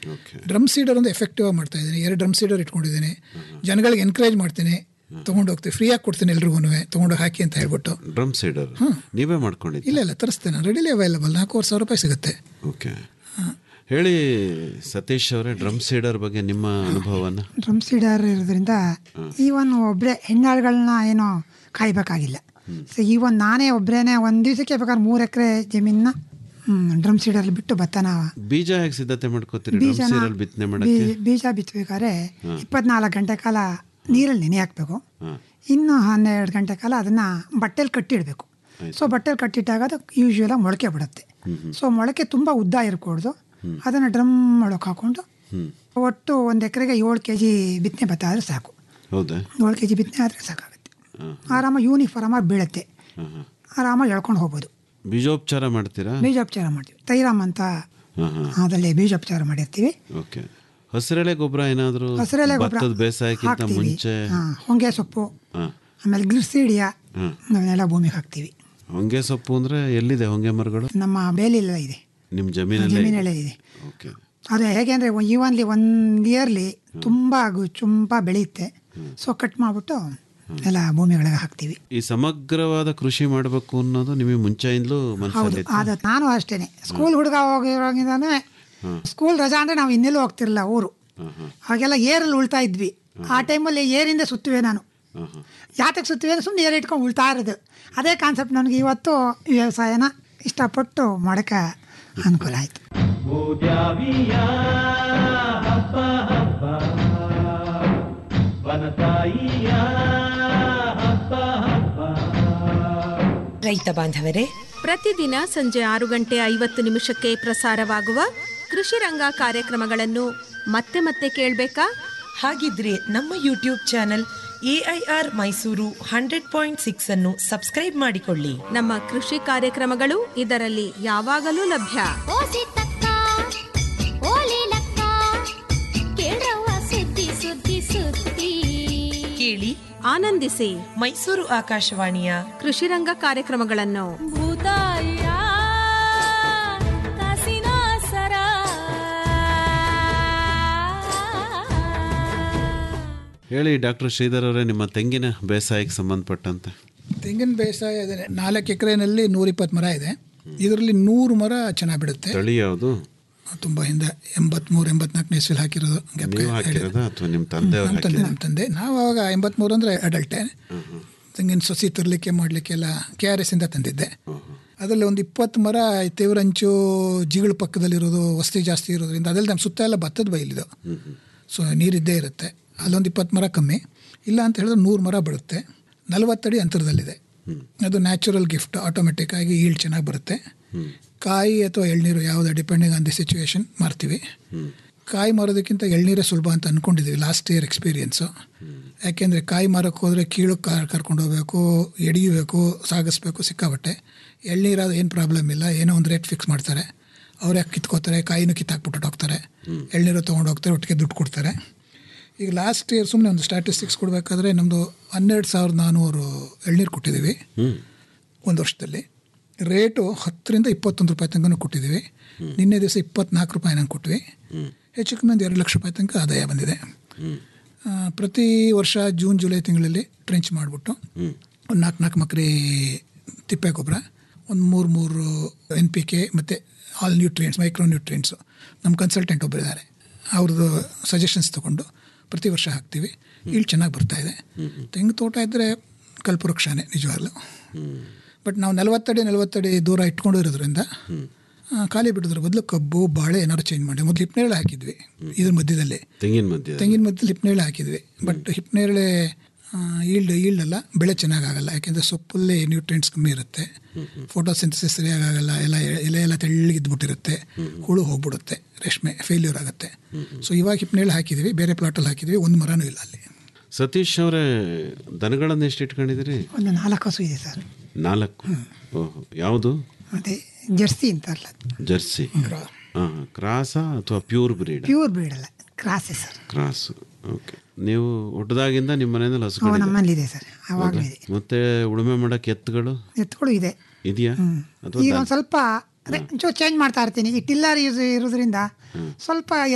Okay drum seeder ಒಂದು effective ಆಗಿ ಮಾಡ್ತಾ ಇದ್ದೀನಿ ಎರಡು ಡ್ರಮ್ ಸೀಡರ್ ಇಟ್ಕೊಂಡಿದ್ದೀನಿ ಜನಗಳಿಗೆ ಎನ್ಕರೇಜ್ ಮಾಡ್ತೀನಿ ತೊಗೊಂಡು ಹೋಗ್ತೀನಿ ಫ್ರೀಯಾಗಿ ಕೊಡ್ತೀನಿ ಎಲ್ರಿಗೂ ತೊಗೊಂಡೋಗಿ ಹಾಕಿ ಅಂತ ಹೇಳ್ಬಿಟ್ಟು ಡ್ರಮ್ ಸೀಡರ್ ನೀವೇ ಮಾಡ್ಕೊಂಡಿದ್ದೀರಿ ಇಲ್ಲ ಇಲ್ಲ ತರಿಸ್ತೇನೆ ರೆಡಿಲಿ ಅವೈಲಬಲ್ ನಾಲ್ಕೂವರೆ ಸಾವಿರ ರೂಪಾಯಿ ಸಿಗುತ್ತೆ ಓಕೆ ಹೇಳಿ ಸತೀಶ್ ಅವರೇ ಡ್ರಮ್ ಸೀಡರ್ ಬಗ್ಗೆ ನಿಮ್ಮ ಅನುಭವನ ಡ್ರಮ್ ಸೀಡರ್ ಇರೋದ್ರಿಂದ ಈವನ್ ಒಬ್ಬರೇ ಹೆಣ್ಣಾಳುಗಳನ್ನ ಏನೋ ಕಾಯ್ಬೇಕಾಗಿಲ್ಲ ಸೊ ಈವನ್ ನಾನೇ ಒಬ್ಬರೇನೆ ಒಂದು ದಿವಸಕ್ಕೆ ಬೇಕಾದ್ರೆ ಮೂರು ಎಕರೆ ಜಮೀನ ಡ್ರಮ್ ಸೀಡರ್ ಬಿಟ್ಟು ಭತ್ತನ ಬೀಜ ಹೇಗೆ ಸಿದ್ಧತೆ ಮಾಡ್ಕೋತೀರಿ ಡ್ರಮ್ ಬೀಜನ ಸೀಡರ್ ಬಿತ್ತನೆ ಮಾಡಕ್ಕೆ ಬೀ- ಬೀಜ ಬಿತ್ತಬೇಕಾದ್ರೆ ಇಪ್ಪತ್ನಾಲ್ಕು ಗಂಟೆ ಕಾಲ ನೀರಲ್ಲಿ ನೆನೆ ಹಾಕಬೇಕು ಹಾಂ ಇನ್ನು ಹನ್ನೆರಡು ಗಂಟೆ ಕಾಲ ಅದನ್ನು ಬಟ್ಟೆಲಿ ಕಟ್ಟಿಡಬೇಕು ಸೊ ಬಟ್ಟೆಲಿ ಕಟ್ಟಿಟ್ಟಾಗ ಅದು ಯೂಶ್ವಲಾಗಿ ಮೊಳಕೆ ಬಿಡುತ್ತೆ ಸೊ ಮೊಳಕೆ ತುಂಬ ಉದ್ದ ಇರಕೂಡ್ದು ಅದನ್ನು ಡ್ರಮ್ ಒಳಗೆ ಹಾಕ್ಕೊಂಡು ಒಟ್ಟು ಒಂದು ಎಕರೆಗೆ ಏಳು ಕೆ ಜಿ ಬಿತ್ತನೆ ಭತ್ತ ಆದರೆ ಸಾಕು ಹೌದಾ ಏಳು ಕೆ ಜಿ ಬಿತ್ತನೆ ಆದರೆ ಸಾಕಾಗುತ್ತೆ ಹಾಂ ಆರಾಮಾಗಿ ಯೂನಿಫಾರ್ಮ್ ಆಗಿ ಬೀಳುತ್ತೆ ಹಾಂ ಹಾಂ ಆರಾಮಾಗಿ ಎಳ್ಕೊಂಡು ಹೋಗ್ಬೋದು ಬೀಜೋಪಚಾರ ಮಾಡ್ತೀರಾ ಬೀಜೋಪಚಾರ ಮಾಡ್ತೀವಿ ತೈರಾಮ್ ಅಂತ ಹಾಂ ಹಾಂ ಅದರಲ್ಲಿ ಬೀಜೋಪಚಾರ ಮಾಡಿರ್ತೀವಿ ಓಕೆ ಹಸಿರೆಲೆ ಗೊಬ್ಬರ ಏನಾದರೂ ಹಸಿರೆಲೆ ಗೊಬ್ಬರ ಭತ್ತದ ಬೇಸಾಯಕ್ಕಿಂತ ಹಾಕ್ತೀವಿ. ಮುಂಚೆ ಹಾ, ಹೊಂಗೆ ಸೊಪ್ಪು ಹಾಂ ಆಮೇಲೆ ಗ್ಲಿಸಿಡಿಯಾ ಹ್ಮ್. ಅವನ್ನೆಲ್ಲ ಭೂಮಿಗೆ ಹಾಕ್ತೀವಿ ಹೊಂಗೆ ಸೊಪ್ಪು ಅಂದರೆ ಎಲ್ಲಿದೆ ಹೊಂಗೆ ಮರಗಳು ನಮ್ಮ ಬೇಲಿಲ್ಲ ಇದೆ ನಿಮ್ಮ ಜಮೀನಲ್ಲೇ ಇದೆ? ಜಮೀನಲ್ಲೇ ಇದೆ ಓಕೆ ಅದು ಹೇಗೆ ಅಂದರೆ ಈವನ್ಲಿ ಒಂದು ಇಯರ್ಲಿ ತುಂಬ ತುಂಬ ಬೆಳೆಯುತ್ತೆ ಸೊ ಕಟ್ ಮಾಡಿಬಿಟ್ಟು ಎಲ್ಲ ಭೂಮಿಗಳಿಗೆ ಹಾಕ್ತೀವಿ ಈ ಸಮಗ್ರವಾದ ಕೃಷಿ ಮಾಡಬೇಕು ಅನ್ನೋದು ನಿಮಗೆ ಮುಂಚೆಯಿಂದಲೂ ಹೌದು ಮನಸ್ಸಲ್ಲಿ ಅದು ನಾನು ಅಷ್ಟೇನೆ ಸ್ಕೂಲ್ ಹುಡುಗ ಹೋಗಿರೋಗಿಂದಾನೆ ಸ್ಕೂಲ್ ರಜಾ ಅಂದರೆ ನಾವು ಇನ್ನೆಲ್ಲೂ ಹೋಗ್ತಿರಲಿಲ್ಲ ಊರು ಹಾಂ ಹಾಂ ಹಾಗೆಲ್ಲ ಏರಲ್ಲಿ ಉಳ್ತಾ ಇದ್ವಿ ಆ ಟೈಮಲ್ಲಿ ಏರಿಂದ ಸುತ್ತುವೆ ನಾನು ಹಾಂ ಹಾಂ ಯಾತಕ್ಕೆ ಸುತ್ತುವೆ ಅಂದ್ರೆ ಸುಮ್ಮನೆ ಏರ್ ಇಟ್ಕೊಂಡು ಉಳ್ತಾ ಇರೋದು ಅದೇ ಕಾನ್ಸೆಪ್ಟ್ ನನಗೆ ಇವತ್ತು ಈ ವ್ಯವಸಾಯನ ಇಷ್ಟಪಟ್ಟು ಮಾಡೋಕ್ಕೆ ಅನುಕೂಲ ಆಯಿತು ರೈತ ಬಾಂಧವರೇ ಪ್ರತಿದಿನ ಸಂಜೆ ಆರು ಗಂಟೆ ಐವತ್ತು ನಿಮಿಷಕ್ಕೆ ಪ್ರಸಾರವಾಗುವ ಕೃಷಿ ರಂಗ ಕಾರ್ಯಕ್ರಮಗಳನ್ನು ಮತ್ತೆ ಮತ್ತೆ ಕೇಳಬೇಕಾ ಹಾಗಿದ್ರೆ ನಮ್ಮ YouTube channel AIR Mysuru hundred point six ಅನ್ನು ಸಬ್ಸ್ಕ್ರೈಬ್ ಮಾಡಿಕೊಳ್ಳಿ ನಮ್ಮ ಕೃಷಿ ಕಾರ್ಯಕ್ರಮಗಳು ಇದರಲ್ಲಿ ಯಾವಾಗಲೂ ಲಭ್ಯ ಓಸಿ ತಕ್ಕ ಓಲಿ ಲಕ್ಕ ಕೇಳ್ರವ್ವ ಸುದ್ದಿ ಸುದ್ದಿ ಸುದ್ದಿ ಕೇಳಿ ಆನಂದಿಸಿ ಮೈಸೂರು ಆಕಾಶವಾಣಿಯ ಕೃಷಿ ರಂಗ ಕಾರ್ಯಕ್ರಮಗಳನ್ನು ಭೂತಾಯ ಕಾಸಿನ ಸರ ಹೇಳಿ ಡಾಕ್ಟರ್ ಶ್ರೀಧರ್ ಅವರೇ ನಿಮ್ಮ ತೆಂಗಿನ ಬೇಸಾಯಕ್ಕೆ ಸಂಬಂಧಪಟ್ಟಂತೆ ತೆಂಗಿನ ಬೇಸಾಯ ಇದೆ ನಾಲ್ಕು ಎಕರೆನಲ್ಲಿ ನೂರಿಪ್ಪತ್ತು ಮರ ಇದೆ ಇದರಲ್ಲಿ ನೂರು ಮರ ಚೆನ್ನಾಗಿ ಬಿಡುತ್ತೆ ತಳಿ ಯಾವುದು ತುಂಬ ಹಿಂದೆ ಎಂಬತ್ಮೂರು ಎಂಬತ್ನಾಲ್ಕನೇ ಇಸ್ವಿಲ್ ಹಾಕಿರೋದು ಜ್ಞಾಪಕ ನೀವು ಹಾಕಿರೋದಾ ಅಥವಾ ನಿಮ್ಮ ತಂದೆಯವ್ರು ನಮ್ಮ ತಂದೆ ಹಾಕಿರೋದಾ ನಮ್ಮ ತಂದೆ ನಾವು ಅವಾಗ ಎಂಬತ್ಮೂರು ಅಂದರೆ ಅಡಲ್ಟೆ ತೆಂಗಿನ ಸೊಸಿ ತರಲಿಕ್ಕೆ ಮಾಡಲಿಕ್ಕೆಲ್ಲ ಕೆ ಆರ್ ಎಸ್ ಇಂದ ತಂದಿದ್ದೆ ಅದರಲ್ಲಿ ಒಂದು ಇಪ್ಪತ್ತು ಮರ ತೇವರಂಚು ಜಿಗಳು ಪಕ್ಕದಲ್ಲಿರೋದು ವಸ್ತಿ ಜಾಸ್ತಿ ಇರೋದ್ರಿಂದ ಅದರಲ್ಲಿ ನಮ್ಮ ಸುತ್ತ ಎಲ್ಲ ಭತ್ತದ ಬೈಲಿದು ಸೊ ನೀರಿದ್ದೇ ಇರುತ್ತೆ ಅಲ್ಲೊಂದು ಇಪ್ಪತ್ತು ಮರ ಕಮ್ಮಿ ಇಲ್ಲ ಅಂತ ಹೇಳಿದ್ರೆ ನೂರು ಮರ ಬಿಡುತ್ತೆ ನಲವತ್ತಡಿ ಅಂತರದಲ್ಲಿದೆ ಅದು ನ್ಯಾಚುರಲ್ ಗಿಫ್ಟ್ ಆಟೋಮೆಟಿಕ್ ಆಗಿ ಈಲ್ಡ್ ಚೆನ್ನಾಗಿ ಬರುತ್ತೆ ಕಾಯಿ ಅಥವಾ ಎಳ್ನೀರು ಯಾವುದೇ ಡಿಪೆಂಡಿಂಗ್ ಆನ್ ದಿ ಸಿಚುವೇಶನ್ ಮಾರ್ತೀವಿ ಕಾಯಿ ಮಾರೋದಕ್ಕಿಂತ ಎಳ್ನೀರೇ ಸುಲಭ ಅಂತ ಅಂದ್ಕೊಂಡಿದ್ದೀವಿ ಲಾಸ್ಟ್ ಇಯರ್ ಎಕ್ಸ್ಪೀರಿಯೆನ್ಸು ಯಾಕೆಂದರೆ ಕಾಯಿ ಮಾರಕ್ಕೆ ಹೋದರೆ ಕೀಳು ಕಾರ್ ಕರ್ಕೊಂಡು ಹೋಗ್ಬೇಕು ಎಡಿಯಬೇಕು ಸಾಗಿಸ್ಬೇಕು ಸಿಕ್ಕಾಬಟ್ಟೆ ಎಳ್ನೀರಾದ ಏನು ಪ್ರಾಬ್ಲಮ್ ಇಲ್ಲ ಏನೋ ಒಂದು ರೇಟ್ ಫಿಕ್ಸ್ ಮಾಡ್ತಾರೆ ಅವ್ರು ಯಾಕೆ ಕಿತ್ಕೋತಾರೆ ಕಾಯಿನೂ ಕಿತ್ತಾಕ್ಬಿಟ್ಟು ಹೋಗ್ತಾರೆ ಎಳ್ನೀರು ತೊಗೊಂಡು ಹೋಗ್ತಾರೆ ಒಟ್ಟಿಗೆ ದುಡ್ಡು ಕೊಡ್ತಾರೆ ಈಗ ಲಾಸ್ಟ್ ಇಯರ್ ಸುಮ್ಮನೆ ಒಂದು ಸ್ಟ್ಯಾಟಿಸ್ಟಿಕ್ಸ್ ಕೊಡಬೇಕಾದ್ರೆ ನಮ್ಮದು ಹನ್ನೆರಡು ಸಾವಿರದ ನಾನ್ನೂರು ಎಳ್ನೀರು ಕೊಟ್ಟಿದ್ದೀವಿ ಒಂದು ವರ್ಷದಲ್ಲಿ ರೇಟು ಹತ್ತರಿಂದ ಇಪ್ಪತ್ತೊಂದು ರೂಪಾಯಿ ತನಕ ಕೊಟ್ಟಿದ್ದೀವಿ ನಿನ್ನೆ ದಿವಸ ಇಪ್ಪತ್ನಾಲ್ಕು ರೂಪಾಯಿ ನಂಗೆ ಕೊಟ್ವಿ ಹೆಚ್ಚು ಕಮ್ಮಿ ಒಂದು ಎರಡು ಲಕ್ಷ ರೂಪಾಯಿ ತನಕ ಆದಾಯ ಬಂದಿದೆ ಆ, ಪ್ರತಿ ವರ್ಷ ಜೂನ್ ಜುಲೈ ತಿಂಗಳಲ್ಲಿ ಟ್ರೆಂಚ್ ಮಾಡಿಬಿಟ್ಟು ಒಂದು ನಾಲ್ಕು ನಾಲ್ಕು ಮಕ್ರಿ ತಿಪ್ಪೆ ಗೊಬ್ಬರ ಒಂದು ಮೂರು ಮೂರು ಎನ್ ಪಿ ಕೆ ಮತ್ತು ಆಲ್ ನ್ಯೂಟ್ರಿಯೆಂಟ್ಸ್ ಮೈಕ್ರೋ ನ್ಯೂಟ್ರಿಯೆಂಟ್ಸು ನಮ್ಮ ಕನ್ಸಲ್ಟೆಂಟ್ ಒಬ್ಬರಿದ್ದಾರೆ ಅವ್ರದ್ದು ಸಜೆಷನ್ಸ್ ತೊಗೊಂಡು ಪ್ರತಿ ವರ್ಷ ಹಾಕ್ತೀವಿ ಇಲ್ಲಿ ಚೆನ್ನಾಗಿ ಬರ್ತಾ ಇದೆ ತೆಂಗು ತೋಟ ಇದ್ದರೆ ಕಲ್ಪವೃಕ್ಷನೇ ನಿಜವಾಗ್ಲೂ ಬಟ್ ನಾವು ನಲವತ್ತಡಿ ನಲವತ್ತಡಿ ದೂರ ಇಟ್ಕೊಂಡು ಇರೋದ್ರಿಂದ ಆ, ಖಾಲಿ ಬಿಡೋದ್ರ ಬದಲು ಕಬ್ಬು ಬಾಳೆ ಏನಾದ್ರು ಚೇಂಜ್ ಮಾಡಿ ಮೊದಲು ಹಿಪ್ನೇರಳೆ ಹಾಕಿದ್ವಿ ಇದ್ರ ಮಧ್ಯದಲ್ಲಿ ತೆಂಗಿನ ಮಧ್ಯೆ ತೆಂಗಿನ ಮಧ್ಯದಲ್ಲಿ ಹಿಪ್ನೇರಳೆ ಹಾಕಿದ್ವಿ ಬಟ್ ಹಿಪ್ನೇರಳೆ ಈಲ್ಡ್ ಈಲ್ಡ್ ಅಲ್ಲ ಬೆಳೆ ಚೆನ್ನಾಗಾಗಲ್ಲ ಯಾಕೆಂದರೆ ಸೊಪ್ಪಲ್ಲಿ ನ್ಯೂಟ್ರಿಯೆಂಟ್ಸ್ ಕಮ್ಮಿ ಇರುತ್ತೆ ಫೋಟೋಸಿಂಥಸಿಸ್ ಸರಿಯಾಗಲ್ಲ ಎಲ್ಲ ಎಲೆ ಎಲ್ಲ ತೆಳ್ಳಗಿದ್ಬಿಟ್ಟಿರುತ್ತೆ ಹುಳು ಹೋಗ್ಬಿಡುತ್ತೆ ರೇಷ್ಮೆ ಫೇಲ್ಯೂರ್ ಆಗುತ್ತೆ ಸೊ ಇವಾಗ ಹಿಪ್ನೇರಳೆ ಹಾಕಿದ್ವಿ ಬೇರೆ ಪ್ಲಾಟಲ್ಲಿ ಹಾಕಿದ್ವಿ ಒಂದು ಮರನೂ ಇಲ್ಲ ಅಲ್ಲಿ ಸತೀಶ್ ಅವರೇ ದನಗಳನ್ನು ಎಷ್ಟು ಇಟ್ಕೊಂಡಿದ್ದೀರಿ ಒಂದು ನಾಲ್ಕು ಹಸು ಇದೆ ಸರ್ ನಾಲ್ಕು ಓಹೋ ಯಾವುದು ಮತ್ತು ಜರ್ಸಿ ಅಂತಾರಲ್ಲ ಜರ್ಸಿ ಹಾಂ ಕ್ರಾಸಾ ಅಥವಾ ಪ್ಯೂರ್ ಬ್ರೀಡ್ ಪ್ಯೂರ್ ಬ್ರೀಡ್ ಅಲ್ಲ ಕ್ರಾಸೆ ಸರ್ ಕ್ರಾಸ್ ಓಕೆ ನೀವು ಹುಟ್ಟದಾಗಿಂದ ನಿಮ್ಮ ಮನೆಯಲ್ಲಿ ಅವು ಹಸುಗಳಿದೆ ನಮ್ಮಲ್ಲಿದೆ ಸರ್ ಅವಾಗಲೂ ಇದೆ ಮತ್ತೆ ಉಳುಮೆ ಮಾಡಕ್ಕೆ ಎತ್ತುಗಳು ಎತ್ತುಗಳು ಇದೆ ಇದೆಯಾ ಅಥವಾ ಈಗ ಒಂದು ಸ್ವಲ್ಪ ಅದೇ ಒಂಚೂರು ಚೇಂಜ್ ಮಾಡ್ತಾ ಇರ್ತೀನಿ ಈ ಟಿಲ್ಲರ್ ಯೂಸ್ ಇರೋದ್ರಿಂದ ಸ್ವಲ್ಪ